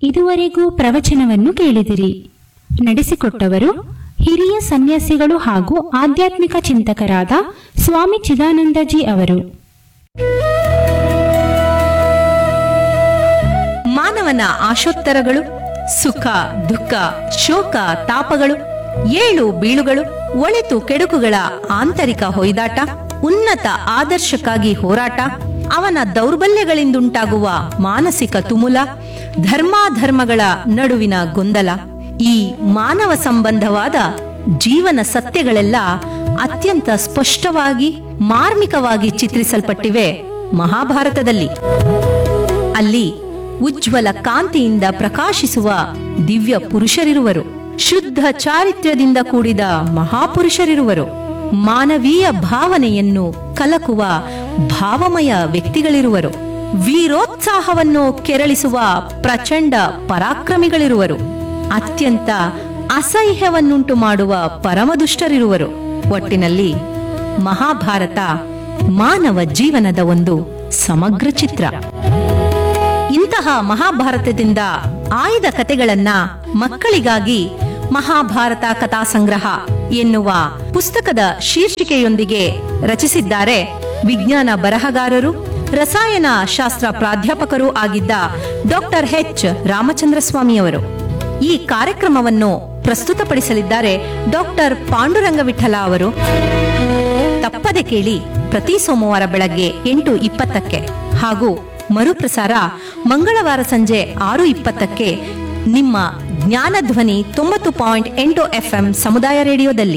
ಇದುವರೆಗೂ ಪ್ರವಚನವನ್ನು ಕೇಳಿದಿರಿ ನಡೆಸಿಕೊಟ್ಟವರು ಹಿರಿಯ ಸನ್ಯಾಸಿಗಳು ಹಾಗೂ ಆಧ್ಯಾತ್ಮಿಕ ಚಿಂತಕರಾದ ಸ್ವಾಮಿ ಚಿದಾನಂದಜಿ ಅವರು ಮಾನವನ ಆಶೋತ್ತರಗಳು ಸುಖ ದುಃಖ ಶೋಕ ತಾಪಗಳು ಏಳು ಬೀಳುಗಳು ಒಳಿತು ಕೆಡುಕುಗಳ ಆಂತರಿಕ ಹೊಯ್ದಾಟ ಉನ್ನತ ಆದರ್ಶಕ್ಕಾಗಿ ಹೋರಾಟ ಅವನ ದೌರ್ಬಲ್ಯಗಳಿಂದುಂಟಾಗುವ ಮಾನಸಿಕ ತುಮುಲ ಧರ್ಮಾಧರ್ಮಗಳ ನಡುವಿನ ಗೊಂದಲ ಈ ಮಾನವ ಸಂಬಂಧವಾದ ಜೀವನ ಸತ್ಯಗಳೆಲ್ಲ ಅತ್ಯಂತ ಸ್ಪಷ್ಟವಾಗಿ ಮಾರ್ಮಿಕವಾಗಿ ಚಿತ್ರಿಸಲ್ಪಟ್ಟಿವೆ ಮಹಾಭಾರತದಲ್ಲಿ ಅಲ್ಲಿ ಉಜ್ವಲ ಕಾಂತಿಯಿಂದ ಪ್ರಕಾಶಿಸುವ ದಿವ್ಯ ಪುರುಷರಿರುವರು ಶುದ್ಧ ಚಾರಿತ್ರ್ಯದಿಂದ ಕೂಡಿದ ಮಹಾಪುರುಷರಿರುವರು ಮಾನವೀಯ ಭಾವನೆಯನ್ನು ಕಲಕುವ ಭಾವಮಯ ವ್ಯಕ್ತಿಗಳಿರುವರು ವೀರೋತ್ಸಾಹವನ್ನು ಕೆರಳಿಸುವ ಪ್ರಚಂಡ ಪರಾಕ್ರಮಿಗಳಿರುವರು ಅತ್ಯಂತ ಅಸಹ್ಯವನ್ನುಂಟು ಮಾಡುವ ಪರಮದುಷ್ಟರಿರುವರು ಒಟ್ಟಿನಲ್ಲಿ ಮಹಾಭಾರತ ಮಾನವ ಜೀವನದ ಒಂದು ಸಮಗ್ರ ಚಿತ್ರ ಇಂತಹ ಮಹಾಭಾರತದಿಂದ ಆಯ್ದ ಕತೆಗಳನ್ನ ಮಕ್ಕಳಿಗಾಗಿ ಮಹಾಭಾರತ ಕಥಾ ಸಂಗ್ರಹ ಎನ್ನುವ ಪುಸ್ತಕದ ಶೀರ್ಷಿಕೆಯೊಂದಿಗೆ ರಚಿಸಿದ್ದಾರೆ ವಿಜ್ಞಾನ ಬರಹಗಾರರು ರಸಾಯನ ಶಾಸ್ತ್ರ ಪ್ರಾಧ್ಯಾಪಕರೂ ಆಗಿದ್ದ ಡಾಕ್ಟರ್ ಎಚ್ ರಾಮಚಂದ್ರ ಸ್ವಾಮಿಯವರು ಈ ಕಾರ್ಯಕ್ರಮವನ್ನು ಪ್ರಸ್ತುತಪಡಿಸಲಿದ್ದಾರೆ ಡಾಕ್ಟರ್ ಪಾಂಡುರಂಗ ವಿಠಲ ಅವರು ತಪ್ಪದೆ ಕೇಳಿ ಪ್ರತಿ ಸೋಮವಾರ ಬೆಳಗ್ಗೆ ಎಂಟು ಇಪ್ಪತ್ತಕ್ಕೆ ಹಾಗೂ ಮರುಪ್ರಸಾರ ಮಂಗಳವಾರ ಸಂಜೆ ಆರು ಇಪ್ಪತ್ತಕ್ಕೆ ನಿಮ್ಮ ಜ್ಞಾನಧ್ವನಿ ತೊಂಬತ್ತು ಪಾಯಿಂಟ್ ಎಂಟು ಎಫ್ಎಂ ಸಮುದಾಯ ರೇಡಿಯೋದಲ್ಲಿ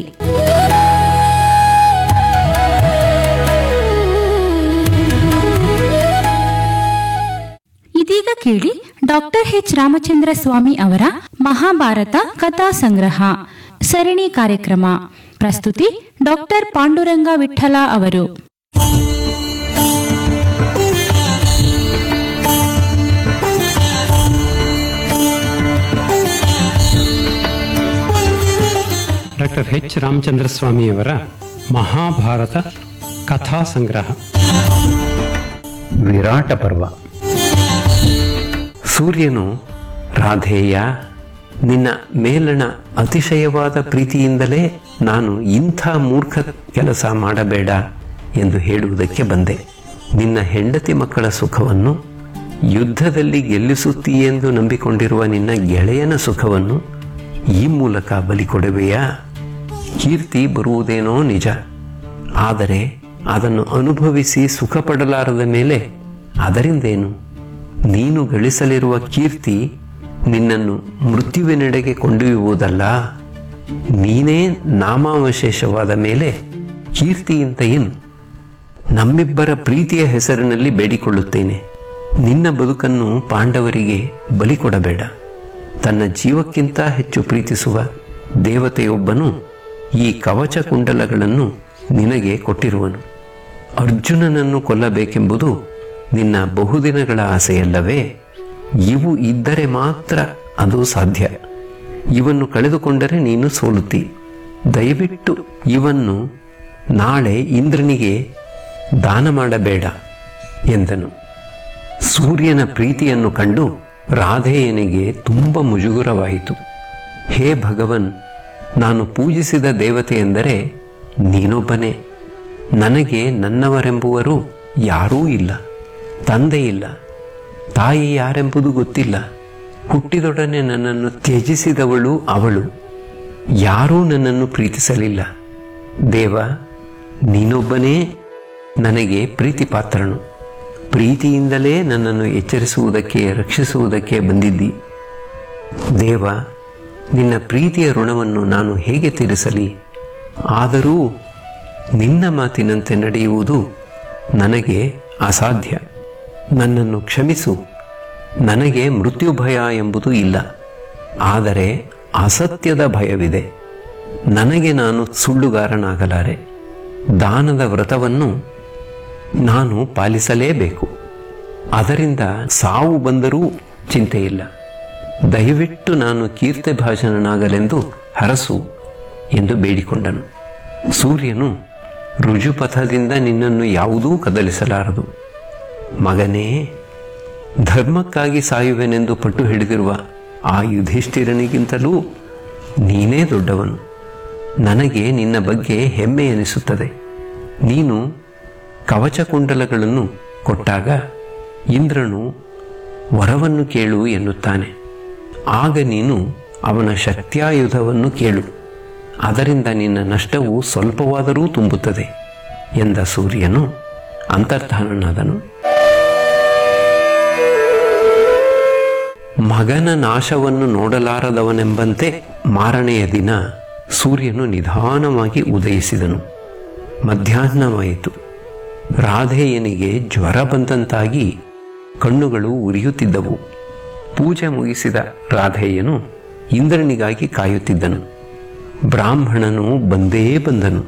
ಇದೀಗ ಕೇಳಿ ಡಾಕ್ಟರ್ ಎಚ್ ರಾಮಚಂದ್ರ ಸ್ವಾಮಿ ಅವರ ಮಹಾಭಾರತ ಕಥಾ ಸಂಗ್ರಹ ಸರಣಿ ಕಾರ್ಯಕ್ರಮ ಪ್ರಸ್ತುತಿ ಡಾಕ್ಟರ್ ಪಾಂಡುರಂಗ ವಿಠಲ ಅವರು ಡಾಕ್ಟರ್ ಎಚ್ ರಾಮಚಂದ್ರ ಸ್ವಾಮಿಯವರ ಮಹಾಭಾರತ ಕಥಾ ಸಂಗ್ರಹ ವಿರಾಟ ಪರ್ವ ಸೂರ್ಯನು ರಾಧೇಯ ನಿನ್ನ ಮೇಲಣ ಅತಿಶಯವಾದ ಪ್ರೀತಿಯಿಂದಲೇ ನಾನು ಇಂಥ ಮೂರ್ಖ ಕೆಲಸ ಮಾಡಬೇಡ ಎಂದು ಹೇಳುವುದಕ್ಕೆ ಬಂದೆ ನಿನ್ನ ಹೆಂಡತಿ ಮಕ್ಕಳ ಸುಖವನ್ನು ಯುದ್ಧದಲ್ಲಿ ಗೆಲ್ಲಿಸುತ್ತೀಯೆಂದು ನಂಬಿಕೊಂಡಿರುವ ನಿನ್ನ ಗೆಳೆಯನ ಸುಖವನ್ನು ಈ ಮೂಲಕ ಬಲಿಕೊಡುವೆಯಾ ಕೀರ್ತಿ ಬರುವುದೇನೋ ನಿಜ ಆದರೆ ಅದನ್ನು ಅನುಭವಿಸಿ ಸುಖ ಪಡಲಾರದ ಮೇಲೆ ಅದರಿಂದೇನು ನೀನು ಗಳಿಸಲಿರುವ ಕೀರ್ತಿ ನಿನ್ನನ್ನು ಮೃತ್ಯುವಿನೆಡೆಗೆ ಕೊಂಡೊಯ್ಯುವುದಲ್ಲ ನೀನೇ ನಾಮಾವಶೇಷವಾದ ಮೇಲೆ ಕೀರ್ತಿಯಿಂದ ಏನು ನಮ್ಮಿಬ್ಬರ ಪ್ರೀತಿಯ ಹೆಸರಿನಲ್ಲಿ ಬೇಡಿಕೊಳ್ಳುತ್ತೇನೆ ನಿನ್ನ ಬದುಕನ್ನು ಪಾಂಡವರಿಗೆ ಬಲಿ ಕೊಡಬೇಡ ತನ್ನ ಜೀವಕ್ಕಿಂತ ಹೆಚ್ಚು ಪ್ರೀತಿಸುವ ದೇವತೆಯೊಬ್ಬನು ಈ ಕವಚ ಕುಂಡಲಗಳನ್ನು ನಿನಗೆ ಕೊಟ್ಟಿರುವನು ಅರ್ಜುನನನ್ನು ಕೊಲ್ಲಬೇಕೆಂಬುದು ನಿನ್ನ ಬಹುದಿನಗಳ ಆಸೆಯಲ್ಲವೇ ಇವು ಇದ್ದರೆ ಮಾತ್ರ ಅದು ಸಾಧ್ಯ ಇವನ್ನು ಕಳೆದುಕೊಂಡರೆ ನೀನು ಸೋಲುತ್ತಿ ದಯವಿಟ್ಟು ಇವನ್ನು ನಾಳೆ ಇಂದ್ರನಿಗೆ ದಾನ ಮಾಡಬೇಡ ಎಂದನು ಸೂರ್ಯನ ಪ್ರೀತಿಯನ್ನು ಕಂಡು ರಾಧೇಯನಿಗೆ ತುಂಬ ಮುಜುಗುರವಾಯಿತು ಹೇ ಭಗವನ್ ನಾನು ಪೂಜಿಸಿದ ದೇವತೆ ಎಂದರೆ ನೀನೊಬ್ಬನೇ ನನಗೆ ನನ್ನವರೆಂಬುವರು ಯಾರೂ ಇಲ್ಲ ತಂದೆ ಇಲ್ಲ ತಾಯಿ ಯಾರೆಂಬುದು ಗೊತ್ತಿಲ್ಲ ಹುಟ್ಟಿದೊಡನೆ ನನ್ನನ್ನು ತ್ಯಜಿಸಿದವಳು ಅವಳು ಯಾರೂ ನನ್ನನ್ನು ಪ್ರೀತಿಸಲಿಲ್ಲ ದೇವ ನೀನೊಬ್ಬನೇ ನನಗೆ ಪ್ರೀತಿ ಪಾತ್ರನು ಪ್ರೀತಿಯಿಂದಲೇ ನನ್ನನ್ನು ಎಚ್ಚರಿಸುವುದಕ್ಕೆ ರಕ್ಷಿಸುವುದಕ್ಕೆ ಬಂದಿದ್ದಿ ದೇವ ನಿನ್ನ ಪ್ರೀತಿಯ ಋಣವನ್ನು ನಾನು ಹೇಗೆ ತೀರಿಸಲಿ ಆದರೂ ನಿನ್ನ ಮಾತಿನಂತೆ ನಡೆಯುವುದು ನನಗೆ ಅಸಾಧ್ಯ ನನ್ನನ್ನು ಕ್ಷಮಿಸು ನನಗೆ ಮೃತ್ಯು ಭಯ ಎಂಬುದು ಇಲ್ಲ ಆದರೆ ಅಸತ್ಯದ ಭಯವಿದೆ ನನಗೆ ನಾನು ಸುಳ್ಳುಗಾರನಾಗಲಾರೆ ದಾನದ ವ್ರತವನ್ನು ನಾನು ಪಾಲಿಸಲೇಬೇಕು ಅದರಿಂದ ಸಾವು ಬಂದರೂ ಚಿಂತೆಯಿಲ್ಲ ದಯವಿಟ್ಟು ನಾನು ಕೀರ್ತಿ ಭಾಷಣನಾಗಲೆಂದು ಹರಸು ಎಂದು ಬೇಡಿಕೊಂಡನು ಸೂರ್ಯನು ರುಜುಪಥದಿಂದ ನಿನ್ನನ್ನು ಯಾವುದೂ ಕದಲಿಸಲಾರದು ಮಗನೇ ಧರ್ಮಕ್ಕಾಗಿ ಸಾಯುವೆನೆಂದು ಪಟ್ಟು ಹಿಡಿದಿರುವ ಆ ಯುಧಿಷ್ಠಿರನಿಗಿಂತಲೂ ನೀನೇ ದೊಡ್ಡವನು ನನಗೆ ನಿನ್ನ ಬಗ್ಗೆ ಹೆಮ್ಮೆ ಎನಿಸುತ್ತದೆ ನೀನು ಕವಚಕುಂಡಲಗಳನ್ನು ಕೊಟ್ಟಾಗ ಇಂದ್ರನು ವರವನ್ನು ಕೇಳು ಎನ್ನುತ್ತಾನೆ ಆಗ ನೀನು ಅವನ ಶಕ್ತ್ಯಾಯುಧವನ್ನು ಕೇಳು ಅದರಿಂದ ನಿನ್ನ ನಷ್ಟವು ಸ್ವಲ್ಪವಾದರೂ ತುಂಬುತ್ತದೆ ಎಂದ ಸೂರ್ಯನು ಅಂತರ್ಧಾನನಾದನು ಮಗನ ನಾಶವನ್ನು ನೋಡಲಾರದವನೆಂಬಂತೆ ಮಾರನೆಯ ದಿನ ಸೂರ್ಯನು ನಿಧಾನವಾಗಿ ಉದಯಿಸಿದನು ಮಧ್ಯಾಹ್ನವಾಯಿತು ರಾಧೇಯನಿಗೆ ಜ್ವರ ಬಂದಂತಾಗಿ ಕಣ್ಣುಗಳು ಉರಿಯುತ್ತಿದ್ದವು ಪೂಜೆ ಮುಗಿಸಿದ ರಾಧೇಯನು ಇಂದ್ರನಿಗಾಗಿ ಕಾಯುತ್ತಿದ್ದನು ಬ್ರಾಹ್ಮಣನು ಬಂದೇ ಬಂದನು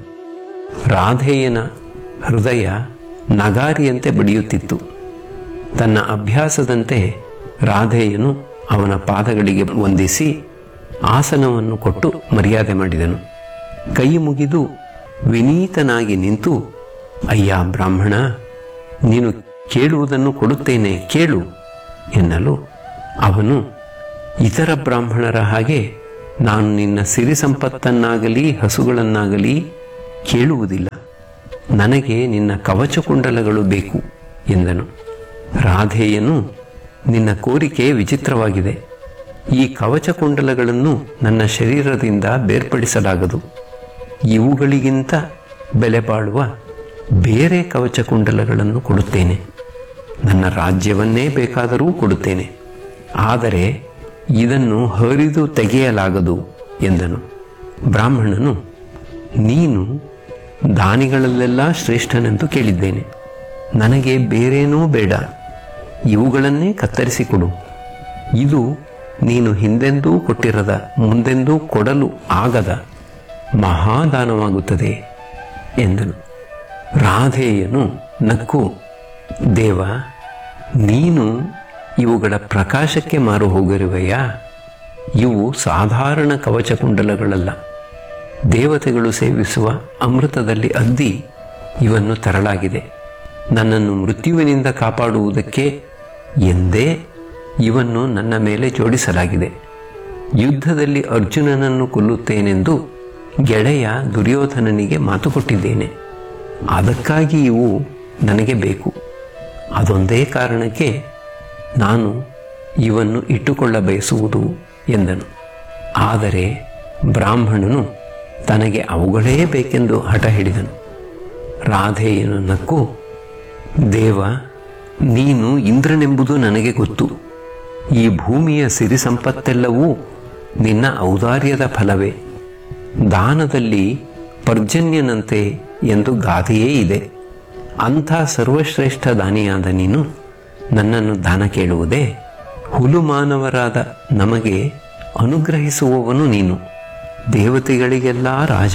ರಾಧೇಯನ ಹೃದಯ ನಗಾರಿಯಂತೆ ಬಡಿಯುತ್ತಿತ್ತು ತನ್ನ ಅಭ್ಯಾಸದಂತೆ ರಾಧೇಯನು ಅವನ ಪಾದಗಳಿಗೆ ವಂದಿಸಿ ಆಸನವನ್ನು ಕೊಟ್ಟು ಮರ್ಯಾದೆ ಮಾಡಿದನು ಕೈ ಮುಗಿದು ವಿನೀತನಾಗಿ ನಿಂತು ಅಯ್ಯ ಬ್ರಾಹ್ಮಣ ನೀನು ಕೇಳುವುದನ್ನು ಕೊಡುತ್ತೇನೆ ಕೇಳು ಎನ್ನಲು ಅವನು ಇತರ ಬ್ರಾಹ್ಮಣರ ಹಾಗೆ ನಾನು ನಿನ್ನ ಸಿರಿ ಸಂಪತ್ತನ್ನಾಗಲಿ ಹಸುಗಳನ್ನಾಗಲಿ ಕೇಳುವುದಿಲ್ಲ ನನಗೆ ನಿನ್ನ ಕವಚಕುಂಡಲಗಳು ಬೇಕು ಎಂದನು ರಾಧೇಯನು ನಿನ್ನ ಕೋರಿಕೆ ವಿಚಿತ್ರವಾಗಿದೆ ಈ ಕವಚಕುಂಡಲಗಳನ್ನು ನನ್ನ ಶರೀರದಿಂದ ಬೇರ್ಪಡಿಸಲಾಗದು ಇವುಗಳಿಗಿಂತ ಬೆಲೆ ಬಾಳುವ ಬೇರೆ ಕವಚಕುಂಡಲಗಳನ್ನು ಕೊಡುತ್ತೇನೆ ನನ್ನ ರಾಜ್ಯವನ್ನೇ ಬೇಕಾದರೂ ಕೊಡುತ್ತೇನೆ ಆದರೆ ಇದನ್ನು ಹರಿದು ತೆಗೆಯಲಾಗದು ಎಂದನು ಬ್ರಾಹ್ಮಣನು ನೀನು ದಾನಿಗಳಲ್ಲೆಲ್ಲ ಶ್ರೇಷ್ಠನೆಂದು ಕೇಳಿದ್ದೇನೆ ನನಗೆ ಬೇರೇನೂ ಬೇಡ ಇವುಗಳನ್ನೇ ಕತ್ತರಿಸಿಕೊಡು ಇದು ನೀನು ಹಿಂದೆಂದೂ ಕೊಟ್ಟಿರದ ಮುಂದೆಂದೂ ಕೊಡಲು ಆಗದ ಮಹಾದಾನವಾಗುತ್ತದೆ ಎಂದನು ರಾಧೇಯನು ನಕ್ಕು ದೇವ ನೀನು ಇವುಗಳ ಪ್ರಕಾಶಕ್ಕೆ ಮಾರು ಹೋಗಿರುವೆಯಾ ಇವು ಸಾಧಾರಣ ಕವಚಕುಂಡಲಗಳಲ್ಲ ದೇವತೆಗಳು ಸೇವಿಸುವ ಅಮೃತದಲ್ಲಿ ಅದ್ದಿ ಇವನ್ನು ತರಲಾಗಿದೆ ನನ್ನನ್ನು ಮೃತ್ಯುವಿನಿಂದ ಕಾಪಾಡುವುದಕ್ಕೆ ಎಂದೇ ಇವನ್ನು ನನ್ನ ಮೇಲೆ ಜೋಡಿಸಲಾಗಿದೆ ಯುದ್ಧದಲ್ಲಿ ಅರ್ಜುನನನ್ನು ಕೊಲ್ಲುತ್ತೇನೆಂದು ಗೆಳೆಯ ದುರ್ಯೋಧನನಿಗೆ ಮಾತು ಕೊಟ್ಟಿದ್ದೇನೆ ಅದಕ್ಕಾಗಿ ಇವು ನನಗೆ ಬೇಕು ಅದೊಂದೇ ಕಾರಣಕ್ಕೆ ನಾನು ಇವನ್ನು ಇಟ್ಟುಕೊಳ್ಳ ಬಯಸುವುದು ಎಂದನು ಆದರೆ ಬ್ರಾಹ್ಮಣನು ತನಗೆ ಅವುಗಳೇ ಬೇಕೆಂದು ಹಠ ಹಿಡಿದನು ರಾಧೇಯನು ನಕ್ಕು ದೇವ ನೀನು ಇಂದ್ರನೆಂಬುದು ನನಗೆ ಗೊತ್ತು ಈ ಭೂಮಿಯ ಸಿರಿ ಸಂಪತ್ತೆಲ್ಲವೂ ನಿನ್ನ ಔದಾರ್ಯದ ಫಲವೇ ದಾನದಲ್ಲಿ ಪರ್ಜನ್ಯನಂತೆ ಎಂದು ಗಾದೆಯೇ ಇದೆ ಅಂಥ ಸರ್ವಶ್ರೇಷ್ಠ ದಾನಿಯಾದ ನೀನು ನನ್ನನ್ನು ದಾನ ಕೇಳುವುದೇ ಹುಲು ಮಾನವರಾದ ನಮಗೆ ಅನುಗ್ರಹಿಸುವವನು ನೀನು ದೇವತೆಗಳಿಗೆಲ್ಲ ರಾಜ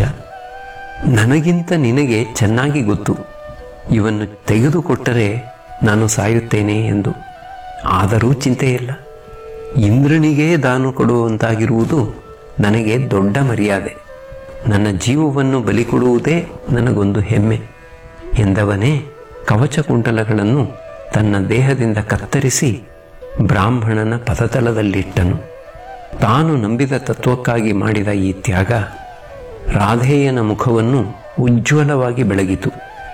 ನನಗಿಂತ ನಿನಗೆ ಚೆನ್ನಾಗಿ ಗೊತ್ತು ಇವನ್ನು ತೆಗೆದುಕೊಟ್ಟರೆ ನಾನು ಸಾಯುತ್ತೇನೆ ಎಂದು ಆದರೂ ಚಿಂತೆಯಿಲ್ಲ ಇಂದ್ರನಿಗೇ ದಾನ ಕೊಡುವಂತಾಗಿರುವುದು ನನಗೆ ದೊಡ್ಡ ಮರ್ಯಾದೆ ನನ್ನ ಜೀವವನ್ನು ಬಲಿ ಕೊಡುವುದೇ ನನಗೊಂದು ಹೆಮ್ಮೆ ಎಂದವನೇ ಕವಚಕುಂಡಲಗಳನ್ನು ತನ್ನ ದೇಹದಿಂದ ಕತ್ತರಿಸಿ ಬ್ರಾಹ್ಮಣನ ಪದತಲದಲ್ಲಿಟ್ಟನು ತಾನು ನಂಬಿದ ತತ್ವಕ್ಕಾಗಿ ಮಾಡಿದ ಈ ತ್ಯಾಗ ರಾಧೇಯನ ಮುಖವನ್ನು ಉಜ್ವಲವಾಗಿ ಬೆಳಗಿತು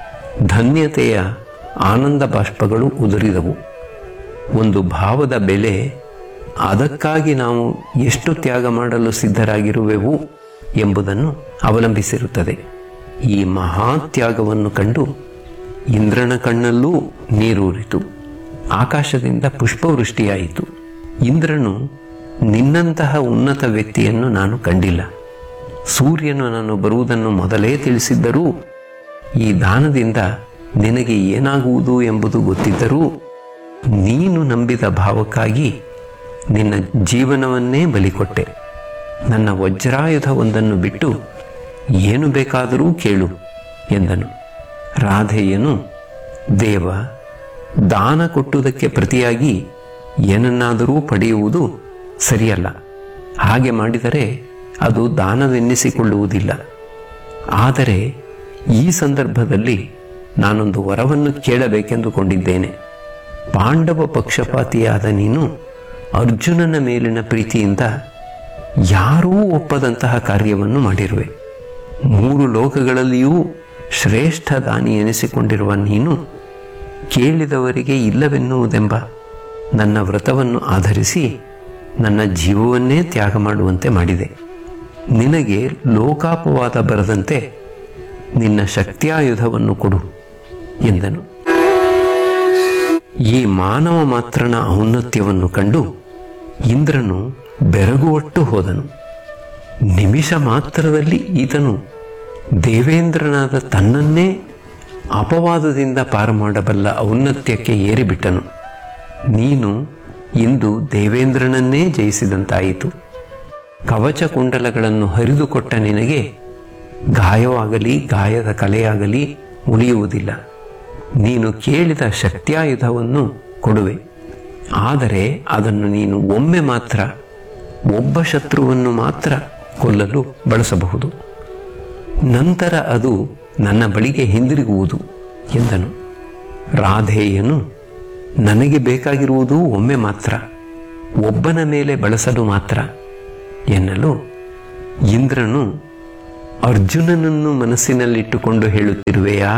ಧನ್ಯತೆಯ ಆನಂದ ಬಾಷ್ಪಗಳು ಉದುರಿದವು ಒಂದು ಭಾವದ ಬೆಲೆ ಅದಕ್ಕಾಗಿ ನಾವು ಎಷ್ಟು ತ್ಯಾಗ ಮಾಡಲು ಸಿದ್ಧರಾಗಿರುವೆವು ಎಂಬುದನ್ನು ಅವಲಂಬಿಸಿರುತ್ತದೆ ಈ ಮಹಾತ್ಯಾಗವನ್ನು ಕಂಡು ಇಂದ್ರನ ಕಣ್ಣಲ್ಲೂ ನೀರೂರಿತು ಆಕಾಶದಿಂದ ಪುಷ್ಪವೃಷ್ಟಿಯಾಯಿತು ಇಂದ್ರನು ನಿನ್ನಂತಹ ಉನ್ನತ ವ್ಯಕ್ತಿಯನ್ನು ನಾನು ಕಂಡಿಲ್ಲ ಸೂರ್ಯನು ನಾನು ಬರುವುದನ್ನು ಮೊದಲೇ ತಿಳಿಸಿದ್ದರೂ ಈ ದಾನದಿಂದ ನಿನಗೆ ಏನಾಗುವುದು ಎಂಬುದು ಗೊತ್ತಿದ್ದರೂ ನೀನು ನಂಬಿದ ಭಾವಕ್ಕಾಗಿ ನಿನ್ನ ಜೀವನವನ್ನೇ ಬಲಿಕೊಟ್ಟೆ ನನ್ನ ವಜ್ರಾಯುಧವೊಂದನ್ನು ಬಿಟ್ಟು ಏನು ಬೇಕಾದರೂ ಕೇಳು ಎಂದನು ರಾಧೆಯನು ದೇವ ದಾನ ಕೊಟ್ಟುದಕ್ಕೆ ಪ್ರತಿಯಾಗಿ ಏನನ್ನಾದರೂ ಪಡೆಯುವುದು ಸರಿಯಲ್ಲ ಹಾಗೆ ಮಾಡಿದರೆ ಅದು ದಾನವೆನ್ನಿಸಿಕೊಳ್ಳುವುದಿಲ್ಲ ಆದರೆ ಈ ಸಂದರ್ಭದಲ್ಲಿ ನಾನೊಂದು ವರವನ್ನು ಕೇಳಬೇಕೆಂದುಕೊಂಡಿದ್ದೇನೆ ಪಾಂಡವ ಪಕ್ಷಪಾತಿಯಾದ ನೀನು ಅರ್ಜುನನ ಮೇಲಿನ ಪ್ರೀತಿಯಿಂದ ಯಾರೂ ಒಪ್ಪದಂತಹ ಕಾರ್ಯವನ್ನು ಮಾಡಿರುವೆ ಮೂರು ಲೋಕಗಳಲ್ಲಿಯೂ ಶ್ರೇಷ್ಠ ದಾನಿ ಎನಿಸಿಕೊಂಡಿರುವ ನೀನು ಕೇಳಿದವರಿಗೆ ಇಲ್ಲವೆನ್ನುವುದೆಂಬ ನನ್ನ ವ್ರತವನ್ನು ಆಧರಿಸಿ ನನ್ನ ಜೀವವನ್ನೇ ತ್ಯಾಗ ಮಾಡುವಂತೆ ಮಾಡಿದೆ ನಿನಗೆ ಲೋಕಾಪವಾದ ಬರದಂತೆ ನಿನ್ನ ಶಕ್ತಿಯಾಯುಧವನ್ನು ಕೊಡು ಎಂದನು ಈ ಮಾನವ ಮಾತ್ರನ ಔನ್ನತ್ಯವನ್ನು ಕಂಡು ಇಂದ್ರನು ಬೆರಗುವಟ್ಟು ಹೋದನು ನಿಮಿಷ ಮಾತ್ರದಲ್ಲಿ ಈತನು ದೇವೇಂದ್ರನಾದ ತನ್ನನ್ನೇ ಅಪವಾದದಿಂದ ಪಾರು ಮಾಡಬಲ್ಲ ಔನ್ನತ್ಯಕ್ಕೆ ಏರಿಬಿಟ್ಟನು ನೀನು ಇಂದು ದೇವೇಂದ್ರನನ್ನೇ ಜಯಿಸಿದಂತಾಯಿತು ಕವಚ ಕುಂಡಲಗಳನ್ನು ಹರಿದುಕೊಟ್ಟ ನಿನಗೆ ಗಾಯವಾಗಲಿ ಗಾಯದ ಕಲೆಯಾಗಲಿ ಉಳಿಯುವುದಿಲ್ಲ ನೀನು ಕೇಳಿದ ಶಕ್ತ್ಯಾಯುಧವನ್ನು ಕೊಡುವೆ ಆದರೆ ಅದನ್ನು ನೀನು ಒಮ್ಮೆ ಮಾತ್ರ ಒಬ್ಬ ಶತ್ರುವನ್ನು ಮಾತ್ರ ಕೊಲ್ಲಲು ಬಳಸಬಹುದು ನಂತರ ಅದು ನನ್ನ ಬಳಿಗೆ ಹಿಂದಿರುಗುವುದು ಎಂದನು ರಾಧೇಯನು ನನಗೆ ಬೇಕಾಗಿರುವುದು ಒಮ್ಮೆ ಮಾತ್ರ ಒಬ್ಬನ ಮೇಲೆ ಬಳಸಲು ಮಾತ್ರ ಎನ್ನಲು ಇಂದ್ರನು ಅರ್ಜುನನನ್ನು ಮನಸ್ಸಿನಲ್ಲಿಟ್ಟುಕೊಂಡು ಹೇಳುತ್ತಿರುವೆಯಾ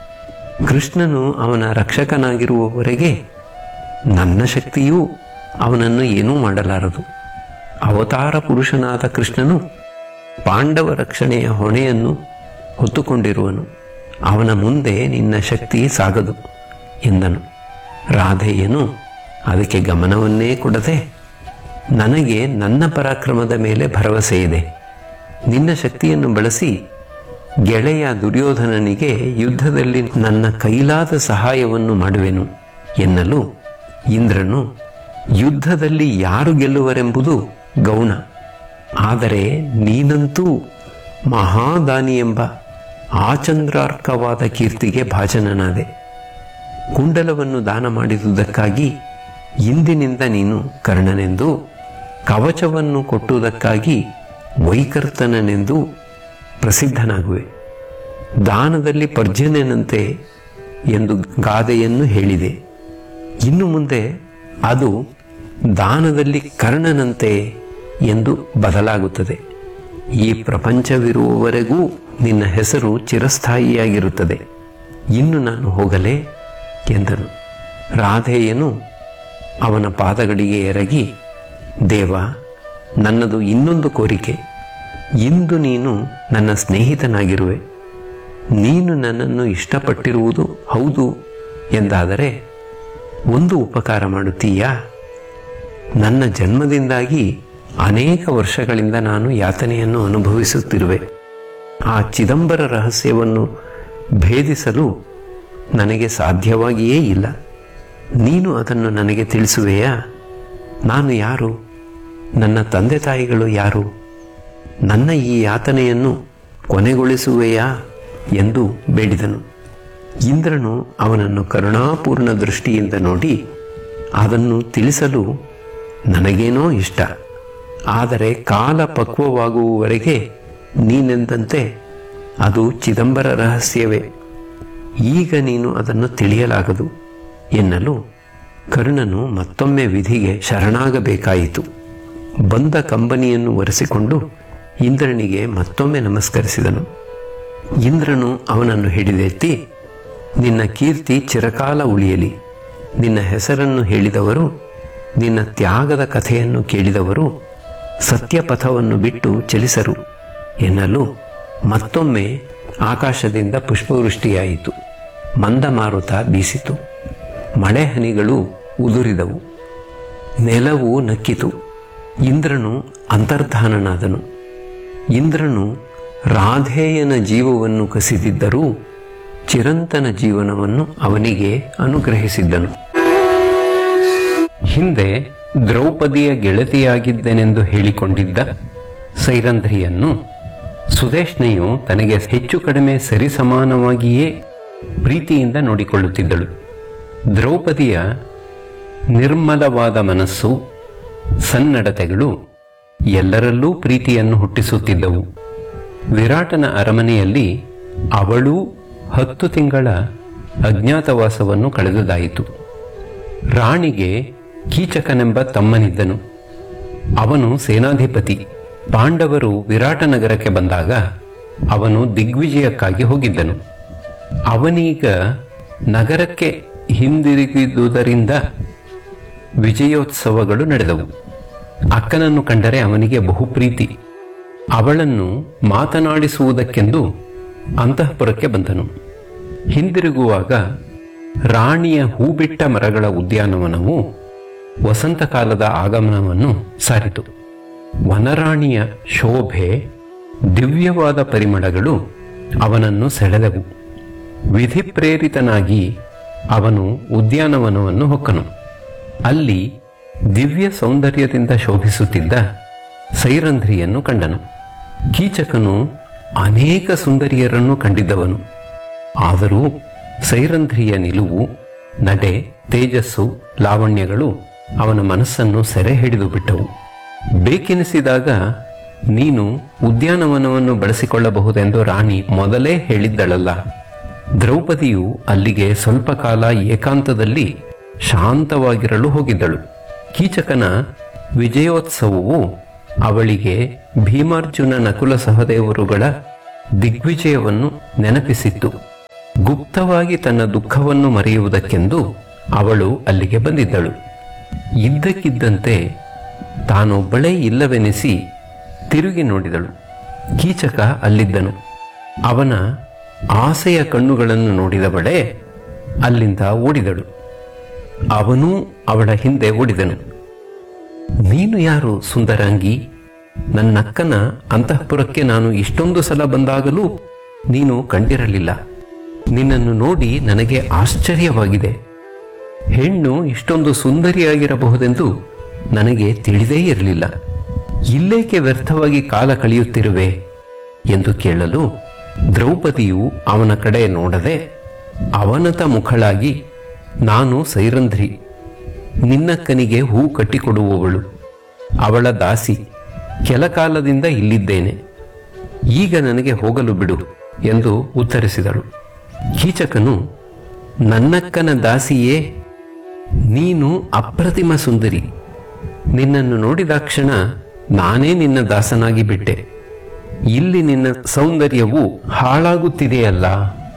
ಕೃಷ್ಣನು ಅವನ ರಕ್ಷಕನಾಗಿರುವವರೆಗೆ ನನ್ನ ಶಕ್ತಿಯೂ ಅವನನ್ನು ಏನೂ ಮಾಡಲಾರದು ಅವತಾರ ಪುರುಷನಾದ ಕೃಷ್ಣನು ಪಾಂಡವ ರಕ್ಷಣೆಯ ಹೊಣೆಯನ್ನು ಹೊತ್ತುಕೊಂಡಿರುವನು ಅವನ ಮುಂದೆ ನಿನ್ನ ಶಕ್ತಿ ಸಾಗದು ಎಂದನು ರಾಧೆಯನು ಅದಕ್ಕೆ ಗಮನವನ್ನೇ ಕೊಡದೆ ನನಗೆ ನನ್ನ ಪರಾಕ್ರಮದ ಮೇಲೆ ಭರವಸೆ ಇದೆ ನಿನ್ನ ಶಕ್ತಿಯನ್ನು ಬಳಸಿ ಗೆಳೆಯ ದುರ್ಯೋಧನನಿಗೆ ಯುದ್ಧದಲ್ಲಿ ನನ್ನ ಕೈಲಾದ ಸಹಾಯವನ್ನು ಮಾಡುವೆನು ಎನ್ನಲು ಇಂದ್ರನು ಯುದ್ಧದಲ್ಲಿ ಯಾರು ಗೆಲ್ಲುವರೆಂಬುದು ಗೌಣ ಆದರೆ ನೀನಂತೂ ಮಹಾದಾನಿ ಎಂಬ ಆಚಂದ್ರಾರ್ಕವಾದ ಕೀರ್ತಿಗೆ ಭಾಜನನಾದೆ ಕುಂಡಲವನ್ನು ದಾನ ಮಾಡಿದುದಕ್ಕಾಗಿ ಇಂದಿನಿಂದ ನೀನು ಕರ್ಣನೆಂದು ಕವಚವನ್ನು ಕೊಟ್ಟುದಕ್ಕಾಗಿ ವೈಕರ್ತನನೆಂದು ಪ್ರಸಿದ್ಧನಾಗುವೆ ದಾನದಲ್ಲಿ ಪರ್ಜನ್ಯನಂತೆ ಎಂದು ಗಾದೆಯನ್ನು ಹೇಳಿದೆ ಇನ್ನು ಮುಂದೆ ಅದು ದಾನದಲ್ಲಿ ಕರ್ಣನಂತೆ ಎಂದು ಬದಲಾಗುತ್ತದೆ ಈ ಪ್ರಪಂಚವಿರುವವರೆಗೂ ನಿನ್ನ ಹೆಸರು ಚಿರಸ್ಥಾಯಿಯಾಗಿರುತ್ತದೆ ಇನ್ನು ನಾನು ಹೋಗಲೇ ಎಂದನು ರಾಧೇಯನು ಅವನ ಪಾದಗಳಿಗೆ ಎರಗಿ ದೇವ ನನ್ನದು ಇನ್ನೊಂದು ಕೋರಿಕೆ ಇಂದು ನೀನು ನನ್ನ ಸ್ನೇಹಿತನಾಗಿರುವೆ ನೀನು ನನ್ನನ್ನು ಇಷ್ಟಪಟ್ಟಿರುವುದು ಹೌದು ಎಂದಾದರೆ ಒಂದು ಉಪಕಾರ ಮಾಡುತ್ತೀಯಾ ನನ್ನ ಜನ್ಮದಿಂದಾಗಿ ಅನೇಕ ವರ್ಷಗಳಿಂದ ನಾನು ಯಾತನೆಯನ್ನು ಅನುಭವಿಸುತ್ತಿರುವೆ ಆ ಚಿದಂಬರ ರಹಸ್ಯವನ್ನು ಭೇದಿಸಲು ನನಗೆ ಸಾಧ್ಯವಾಗಿಯೇ ಇಲ್ಲ ನೀನು ಅದನ್ನು ನನಗೆ ತಿಳಿಸುವೆಯಾ ನಾನು ಯಾರು ನನ್ನ ತಂದೆ ತಾಯಿಗಳು ಯಾರು ನನ್ನ ಈ ಯಾತನೆಯನ್ನು ಕೊನೆಗೊಳಿಸುವೆಯಾ ಎಂದು ಬೇಡಿದನು ಇಂದ್ರನು ಅವನನ್ನು ಕರುಣಾಪೂರ್ಣ ದೃಷ್ಟಿಯಿಂದ ನೋಡಿ ಅದನ್ನು ತಿಳಿಸಲು ನನಗೇನೋ ಇಷ್ಟ ಆದರೆ ಕಾಲ ಪಕ್ವವಾಗುವವರೆಗೆ ನೀನೆಂದಂತೆ ಅದು ಚಿದಂಬರ ರಹಸ್ಯವೇ ಈಗ ನೀನು ಅದನ್ನು ತಿಳಿಯಲಾಗದು ಎನ್ನಲು ಕರ್ಣನು ಮತ್ತೊಮ್ಮೆ ವಿಧಿಗೆ ಶರಣಾಗಬೇಕಾಯಿತು ಬಂದ ಕಂಬನಿಯನ್ನು ಒರೆಸಿಕೊಂಡು ಇಂದ್ರನಿಗೆ ಮತ್ತೊಮ್ಮೆ ನಮಸ್ಕರಿಸಿದನು ಇಂದ್ರನು ಅವನನ್ನು ಹಿಡಿದೆತ್ತಿ ನಿನ್ನ ಕೀರ್ತಿ ಚಿರಕಾಲ ಉಳಿಯಲಿ ನಿನ್ನ ಹೆಸರನ್ನು ಹೇಳಿದವರು ನಿನ್ನ ತ್ಯಾಗದ ಕಥೆಯನ್ನು ಕೇಳಿದವರು ಸತ್ಯಪಥವನ್ನು ಬಿಟ್ಟು ಚಲಿಸರು ಎನ್ನಲು ಮತ್ತೊಮ್ಮೆ ಆಕಾಶದಿಂದ ಪುಷ್ಪವೃಷ್ಟಿಯಾಯಿತು ಮಂದಮಾರುತ ಬೀಸಿತು ಮಳೆ ಹನಿಗಳು ಉದುರಿದವು ನೆಲವು ನಕ್ಕಿತು ಇಂದ್ರನು ಅಂತರ್ಧಾನನಾದನು ಇಂದ್ರನು ರಾಧೇಯನ ಜೀವವನ್ನು ಕಸಿದಿದ್ದರೂ ಚಿರಂತನ ಜೀವನವನ್ನು ಅವನಿಗೆ ಅನುಗ್ರಹಿಸಿದ್ದನು ಹಿಂದೆ ದ್ರೌಪದಿಯ ಗೆಳತಿಯಾಗಿದ್ದೆನೆಂದು ಹೇಳಿಕೊಂಡಿದ್ದ ಸೈರಂಧ್ರಿಯನ್ನು ಸುದೇಶ್ನೆಯು ತನಗೆ ಹೆಚ್ಚು ಕಡಿಮೆ ಸರಿಸಮಾನವಾಗಿಯೇ ಪ್ರೀತಿಯಿಂದ ನೋಡಿಕೊಳ್ಳುತ್ತಿದ್ದಳು ದ್ರೌಪದಿಯ ನಿರ್ಮಲವಾದ ಮನಸ್ಸು ಸನ್ನಡತೆಗಳು ಎಲ್ಲರಲ್ಲೂ ಪ್ರೀತಿಯನ್ನು ಹುಟ್ಟಿಸುತ್ತಿದ್ದವು ವಿರಾಟನ ಅರಮನೆಯಲ್ಲಿ ಅವಳೂ ಹತ್ತು ತಿಂಗಳ ಅಜ್ಞಾತವಾಸವನ್ನು ಕಳೆದುದಾಯಿತು ರಾಣಿಗೆ ಕೀಚಕನೆಂಬ ತಮ್ಮನಿದ್ದನು ಅವನು ಸೇನಾಧಿಪತಿ ಪಾಂಡವರು ವಿರಾಟ ನಗರಕ್ಕೆ ಬಂದಾಗ ಅವನು ದಿಗ್ವಿಜಯಕ್ಕಾಗಿ ಹೋಗಿದ್ದನು ಅವನೀಗ ನಗರಕ್ಕೆ ಹಿಂದಿರುಗಿದುದರಿಂದ ವಿಜಯೋತ್ಸವಗಳು ನಡೆದವು ಅಕ್ಕನನ್ನು ಕಂಡರೆ ಅವನಿಗೆ ಬಹು ಪ್ರೀತಿ ಅವಳನ್ನು ಮಾತನಾಡಿಸುವುದಕ್ಕೆಂದು ಅಂತಃಪುರಕ್ಕೆ ಬಂದನು ಹಿಂದಿರುಗುವಾಗ ರಾಣಿಯ ಹೂಬಿಟ್ಟ ಮರಗಳ ಉದ್ಯಾನವನವು ವಸಂತಕಾಲದ ಆಗಮನವನ್ನು ಸಾರಿತು ವನರಾಣಿಯ ಶೋಭೆ ದಿವ್ಯವಾದ ಪರಿಮಳಗಳು ಅವನನ್ನು ಸೆಳೆದವು ವಿಧಿಪ್ರೇರಿತನಾಗಿ ಅವನು ಉದ್ಯಾನವನವನ್ನು ಹೊಕ್ಕನು ಅಲ್ಲಿ ದಿವ್ಯ ಸೌಂದರ್ಯದಿಂದ ಶೋಭಿಸುತ್ತಿದ್ದ ಸೈರಂಧ್ರಿಯನ್ನು ಕಂಡನು ಕೀಚಕನು ಅನೇಕ ಸುಂದರಿಯರನ್ನು ಕಂಡಿದ್ದವನು ಆದರೂ ಸೈರಂಧ್ರಿಯ ನಿಲುವು ನಡೆ ತೇಜಸ್ಸು ಲಾವಣ್ಯಗಳು ಅವನ ಮನಸ್ಸನ್ನು ಸೆರೆ ಹಿಡಿದು ಬಿಟ್ಟವು ಬೇಕೆನಿಸಿದಾಗ ನೀನು ಉದ್ಯಾನವನವನ್ನು ಬಳಸಿಕೊಳ್ಳಬಹುದೆಂದು ರಾಣಿ ಮೊದಲೇ ಹೇಳಿದ್ದಳಲ್ಲ ದ್ರೌಪದಿಯು ಅಲ್ಲಿಗೆ ಸ್ವಲ್ಪ ಕಾಲ ಏಕಾಂತದಲ್ಲಿ ಶಾಂತವಾಗಿರಲು ಹೋಗಿದ್ದಳು ಕೀಚಕನ ವಿಜಯೋತ್ಸವವು ಅವಳಿಗೆ ಭೀಮಾರ್ಜುನ ನಕುಲ ಸಹದೇವರುಗಳ ದಿಗ್ವಿಜಯವನ್ನು ನೆನಪಿಸಿತ್ತು ಗುಪ್ತವಾಗಿ ತನ್ನ ದುಃಖವನ್ನು ಮರೆಯುವುದಕ್ಕೆಂದು ಅವಳು ಅಲ್ಲಿಗೆ ಬಂದಿದ್ದಳು ಇದ್ದಕ್ಕಿದ್ದಂತೆ ತಾನೊಬ್ಬಳೇ ಇಲ್ಲವೆನಿಸಿ ತಿರುಗಿ ನೋಡಿದಳು ಕೀಚಕ ಅಲ್ಲಿದ್ದನು ಅವನ ಆಸೆಯ ಕಣ್ಣುಗಳನ್ನು ನೋಡಿದವಳೇ ಅಲ್ಲಿಂದ ಓಡಿದಳು ಅವನೂ ಅವಳ ಹಿಂದೆ ಓಡಿದನು ನೀನು ಯಾರು ಸುಂದರಾಂಗಿ ನನ್ನಕ್ಕನ ಅಂತಃಪುರಕ್ಕೆ ನಾನು ಇಷ್ಟೊಂದು ಸಲ ಬಂದಾಗಲೂ ನೀನು ಕಂಡಿರಲಿಲ್ಲ ನಿನ್ನನ್ನು ನೋಡಿ ನನಗೆ ಆಶ್ಚರ್ಯವಾಗಿದೆ ಹೆಣ್ಣು ಇಷ್ಟೊಂದು ಸುಂದರಿಯಾಗಿರಬಹುದೆಂದು ನನಗೆ ತಿಳಿದೇ ಇರಲಿಲ್ಲ ಇಲ್ಲೇಕೆ ವ್ಯರ್ಥವಾಗಿ ಕಾಲ ಕಳೆಯುತ್ತಿರುವೆ ಎಂದು ಕೇಳಲು ದ್ರೌಪದಿಯು ಅವನ ಕಡೆ ನೋಡದೆ ಅವನತ ಮುಖಳಾಗಿ ನಾನು ಸೈರಂಧ್ರಿ ನಿನ್ನಕ್ಕನಿಗೆ ಹೂ ಕಟ್ಟಿಕೊಡುವವಳು ಅವಳ ದಾಸಿ ಕೆಲ ಕಾಲದಿಂದ ಇಲ್ಲಿದ್ದೇನೆ ಈಗ ನನಗೆ ಹೋಗಲು ಬಿಡು ಎಂದು ಉತ್ತರಿಸಿದಳು ಕೀಚಕನು ನನ್ನಕ್ಕನ ದಾಸಿಯೇ ನೀನು ಅಪ್ರತಿಮ ಸುಂದರಿ ನಿನ್ನನ್ನು ನೋಡಿದಾಕ್ಷಣ ನಾನೇ ನಿನ್ನ ದಾಸನಾಗಿ ಬಿಟ್ಟೆ ಇಲ್ಲಿ ನಿನ್ನ ಸೌಂದರ್ಯವು ಹಾಳಾಗುತ್ತಿದೆಯಲ್ಲ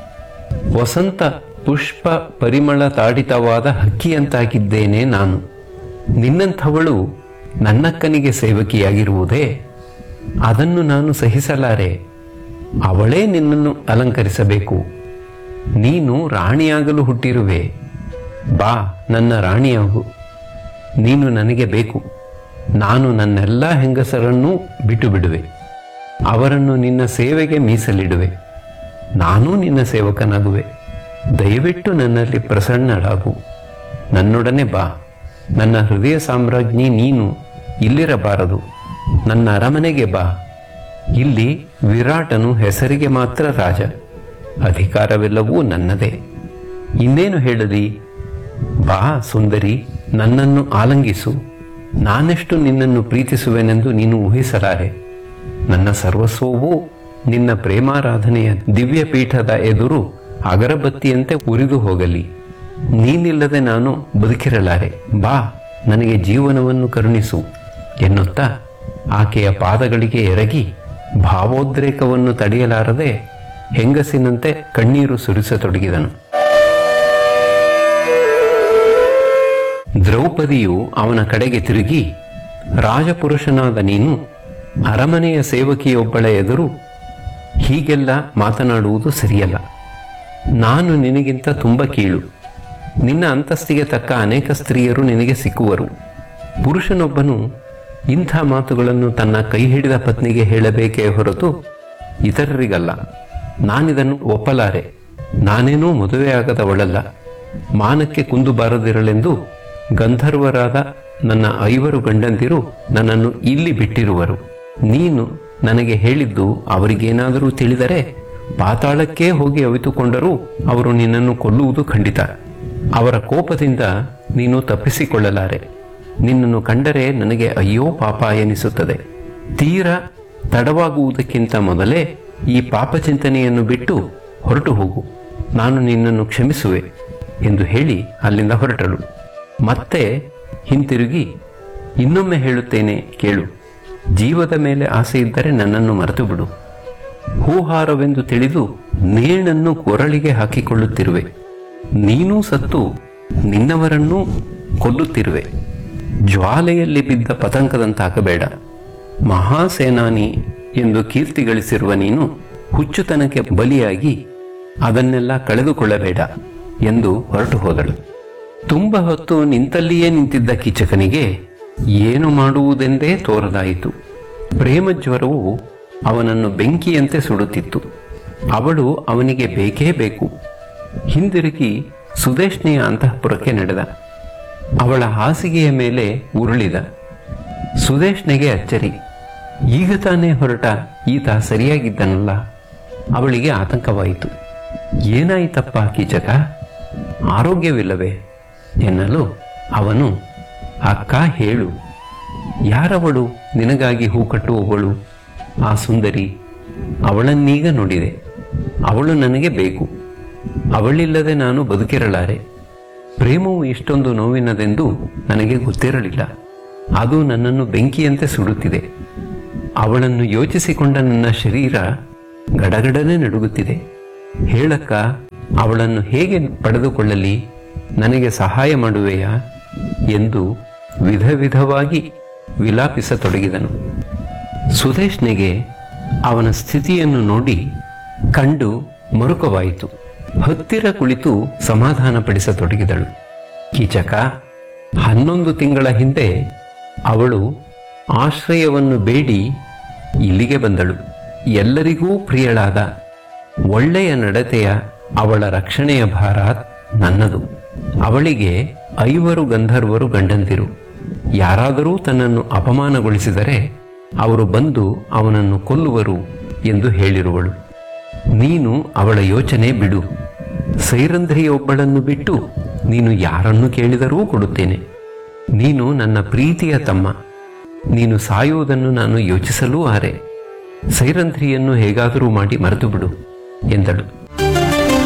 ವಸಂತ ಪುಷ್ಪ ಪರಿಮಳ ತಾಡಿತವಾದ ಹಕ್ಕಿಯಂತಾಗಿದ್ದೇನೆ ನಾನು ನಿನ್ನಂಥವಳು ನನ್ನಕ್ಕನಿಗೆ ಸೇವಕಿಯಾಗಿರುವುದೇ ಅದನ್ನು ನಾನು ಸಹಿಸಲಾರೆ ಅವಳೇ ನಿನ್ನನ್ನು ಅಲಂಕರಿಸಬೇಕು ನೀನು ರಾಣಿಯಾಗಲು ಹುಟ್ಟಿರುವೆ ಬಾ ನನ್ನ ರಾಣಿಯಾಗು ನೀನು ನನಗೆ ಬೇಕು ನಾನು ನನ್ನೆಲ್ಲ ಹೆಂಗಸರನ್ನೂ ಬಿಟ್ಟು ಬಿಡುವೆ ಅವರನ್ನು ನಿನ್ನ ಸೇವೆಗೆ ಮೀಸಲಿಡುವೆ ನಾನೂ ನಿನ್ನ ಸೇವಕನಾಗುವೆ ದಯವಿಟ್ಟು ನನ್ನಲ್ಲಿ ಪ್ರಸನ್ನಳಾಗು ನನ್ನೊಡನೆ ಬಾ ನನ್ನ ಹೃದಯ ಸಾಮ್ರಾಜ್ಞಿ ನೀನು ಇಲ್ಲಿರಬಾರದು ನನ್ನ ಅರಮನೆಗೆ ಬಾ ಇಲ್ಲಿ ವಿರಾಟನು ಹೆಸರಿಗೆ ಮಾತ್ರ ರಾಜ ಅಧಿಕಾರವೆಲ್ಲವೂ ನನ್ನದೇ ಇನ್ನೇನು ಹೇಳಲಿ ಬಾ ಸುಂದರಿ ನನ್ನನ್ನು ಆಲಂಗಿಸು ನಾನೆಷ್ಟು ನಿನ್ನನ್ನು ಪ್ರೀತಿಸುವೆನೆಂದು ನೀನು ಊಹಿಸಲಾರೆ ನನ್ನ ಸರ್ವಸ್ವವೂ ನಿನ್ನ ಪ್ರೇಮಾರಾಧನೆಯ ದಿವ್ಯ ಪೀಠದ ಎದುರು ಅಗರಬತ್ತಿಯಂತೆ ಉರಿದು ಹೋಗಲಿ ನೀನಿಲ್ಲದೆ ನಾನು ಬದುಕಿರಲಾರೆ ಬಾ ನನಗೆ ಜೀವನವನ್ನು ಕರುಣಿಸು ಎನ್ನುತ್ತಾ ಆಕೆಯ ಪಾದಗಳಿಗೆ ಎರಗಿ ಭಾವೋದ್ರೇಕವನ್ನು ತಡೆಯಲಾರದೆ ಹೆಂಗಸಿನಂತೆ ಕಣ್ಣೀರು ಸುರಿಸತೊಡಗಿದನು ದ್ರೌಪದಿಯು ಅವನ ಕಡೆಗೆ ತಿರುಗಿ ರಾಜಪುರುಷನಾದ ನೀನು ಅರಮನೆಯ ಸೇವಕಿಯೊಬ್ಬಳ ಎದುರು ಹೀಗೆಲ್ಲ ಮಾತನಾಡುವುದು ಸರಿಯಲ್ಲ ನಾನು ನಿನಗಿಂತ ತುಂಬ ಕೀಳು ನಿನ್ನ ಅಂತಸ್ತಿಗೆ ತಕ್ಕ ಅನೇಕ ಸ್ತ್ರೀಯರು ನಿನಗೆ ಸಿಕ್ಕುವರು ಪುರುಷನೊಬ್ಬನು ಇಂಥ ಮಾತುಗಳನ್ನು ತನ್ನ ಕೈ ಹಿಡಿದ ಪತ್ನಿಗೆ ಹೇಳಬೇಕೇ ಹೊರತು ಇತರರಿಗಲ್ಲ ನಾನಿದನ್ನು ಒಪ್ಪಲಾರೆ ನಾನೇನೂ ಮದುವೆಯಾಗದವಳಲ್ಲ ಮಾನಕ್ಕೆ ಕುಂದು ಬಾರದಿರಲೆಂದು ಗಂಧರ್ವರಾದ ನನ್ನ ಐವರು ಗಂಡಂದಿರು ನನ್ನನ್ನು ಇಲ್ಲಿ ಬಿಟ್ಟಿರುವರು ನೀನು ನನಗೆ ಹೇಳಿದ್ದು ಅವರಿಗೇನಾದರೂ ತಿಳಿದರೆ ಪಾತಾಳಕ್ಕೇ ಹೋಗಿ ಅವಿತುಕೊಂಡರೂ ಅವರು ನಿನ್ನನ್ನು ಕೊಲ್ಲುವುದು ಖಂಡಿತ ಅವರ ಕೋಪದಿಂದ ನೀನು ತಪ್ಪಿಸಿಕೊಳ್ಳಲಾರೆ ನಿನ್ನನ್ನು ಕಂಡರೆ ನನಗೆ ಅಯ್ಯೋ ಪಾಪ ಎನಿಸುತ್ತದೆ ತೀರ ತಡವಾಗುವುದಕ್ಕಿಂತ ಮೊದಲೇ ಈ ಪಾಪ ಚಿಂತನೆಯನ್ನು ಬಿಟ್ಟು ಹೊರಟು ಹೋಗು ನಾನು ನಿನ್ನನ್ನು ಕ್ಷಮಿಸುವೆ ಎಂದು ಹೇಳಿ ಅಲ್ಲಿಂದ ಹೊರಟಳು ಮತ್ತೆ ಹಿಂತಿರುಗಿ ಇನ್ನೊಮ್ಮೆ ಹೇಳುತ್ತೇನೆ ಕೇಳು ಜೀವದ ಮೇಲೆ ಆಸೆ ಇದ್ದರೆ ನನ್ನನ್ನು ಮರೆತು ಬಿಡು ಹೂಹಾರವೆಂದು ತಿಳಿದು ನೇಣನ್ನು ಕೊರಳಿಗೆ ಹಾಕಿಕೊಳ್ಳುತ್ತಿರುವೆ ನೀನೂ ಸತ್ತು ನಿನ್ನವರನ್ನೂ ಕೊಲ್ಲುತ್ತಿರುವೆ ಜ್ವಾಲೆಯಲ್ಲಿ ಬಿದ್ದ ಪತಂಗದಂತಾಗಬೇಡ ಮಹಾಸೇನಾನಿ ಎಂದು ಕೀರ್ತಿ ಗಳಿಸಿರುವ ನೀನು ಹುಚ್ಚುತನಕ್ಕೆ ಬಲಿಯಾಗಿ ಅದನ್ನೆಲ್ಲ ಕಳೆದುಕೊಳ್ಳಬೇಡ ಎಂದು ಹೊರಟು ಹೋದಳು ತುಂಬ ಹೊತ್ತು ನಿಂತಲ್ಲಿಯೇ ನಿಂತಿದ್ದ ಕೀಚಕನಿಗೆ ಏನು ಮಾಡುವುದೆಂದೇ ತೋರದಾಯಿತು ಪ್ರೇಮಜ್ವರವು ಅವನನ್ನು ಬೆಂಕಿಯಂತೆ ಸುಡುತ್ತಿತ್ತು ಅವಳು ಅವನಿಗೆ ಬೇಕೇ ಬೇಕು ಹಿಂದಿರುಗಿ ಸುದೇಶ್ನೆಯ ಅಂತಃಪುರಕ್ಕೆ ನಡೆದ ಅವಳ ಹಾಸಿಗೆಯ ಮೇಲೆ ಉರುಳಿದ ಸುದೇಶ್ನೆಗೆ ಅಚ್ಚರಿ ಈಗ ತಾನೇ ಹೊರಟ ಈತ ಸರಿಯಾಗಿದ್ದನಲ್ಲ ಅವಳಿಗೆ ಆತಂಕವಾಯಿತು ಏನಾಯಿತಪ್ಪ ಕೀಚಕ ಆರೋಗ್ಯವಿಲ್ಲವೇ ಎನ್ನಲು ಅವನು ಅಕ್ಕ ಹೇಳು ಯಾರವಳು ನಿನಗಾಗಿ ಹೂ ಕಟ್ಟುವವಳು ಆ ಸುಂದರಿ ಅವಳನ್ನೀಗ ನೋಡಿದೆ ಅವಳು ನನಗೆ ಬೇಕು ಅವಳಿಲ್ಲದೆ ನಾನು ಬದುಕಿರಲಾರೆ ಪ್ರೇಮವು ಇಷ್ಟೊಂದು ನೋವಿನದೆಂದು ನನಗೆ ಗೊತ್ತಿರಲಿಲ್ಲ ಅದು ನನ್ನನ್ನು ಬೆಂಕಿಯಂತೆ ಸುಡುತ್ತಿದೆ ಅವಳನ್ನು ಯೋಚಿಸಿಕೊಂಡ ನನ್ನ ಶರೀರ ಗಡಗಡನೆ ನಡುಗುತ್ತಿದೆ ಹೇಳಕ್ಕ ಅವಳನ್ನು ಹೇಗೆ ಪಡೆದುಕೊಳ್ಳಲಿ ನನಗೆ ಸಹಾಯ ಮಾಡುವೆಯಾ ಎಂದು ವಿಧ ವಿಧವಾಗಿ ವಿಲಾಪಿಸತೊಡಗಿದನು ಸುದೇಶ್ನಿಗೆ ಅವನ ಸ್ಥಿತಿಯನ್ನು ನೋಡಿ ಕಂಡು ಮರುಕವಾಯಿತು ಹತ್ತಿರ ಕುಳಿತು ಸಮಾಧಾನಪಡಿಸತೊಡಗಿದಳು ಕೀಚಕ ಹನ್ನೊಂದು ತಿಂಗಳ ಹಿಂದೆ ಅವಳು ಆಶ್ರಯವನ್ನು ಬೇಡಿ ಇಲ್ಲಿಗೆ ಬಂದಳು ಎಲ್ಲರಿಗೂ ಪ್ರಿಯಳಾದ ಒಳ್ಳೆಯ ನಡತೆಯ ಅವಳ ರಕ್ಷಣೆಯ ಭಾರ ನನ್ನದು ಅವಳಿಗೆ ಐವರು ಗಂಧರ್ವರು ಗಂಡಂದಿರು ಯಾರಾದರೂ ತನ್ನನ್ನು ಅಪಮಾನಗೊಳಿಸಿದರೆ ಅವರು ಬಂದು ಅವನನ್ನು ಕೊಲ್ಲುವರು ಎಂದು ಹೇಳಿರುವಳು ನೀನು ಅವಳ ಯೋಚನೆ ಬಿಡು ಸೈರಂಧ್ರಿಯೊಬ್ಬಳನ್ನು ಬಿಟ್ಟು ನೀನು ಯಾರನ್ನು ಕೇಳಿದರೂ ಕೊಡುತ್ತೇನೆ ನೀನು ನನ್ನ ಪ್ರೀತಿಯ ತಮ್ಮ ನೀನು ಸಾಯುವುದನ್ನು ನಾನು ಯೋಚಿಸಲೂ ಆರೆ ಸೈರಂಧ್ರಿಯನ್ನು ಹೇಗಾದರೂ ಮಾಡಿ ಮರೆತು ಬಿಡು ಎಂದಳು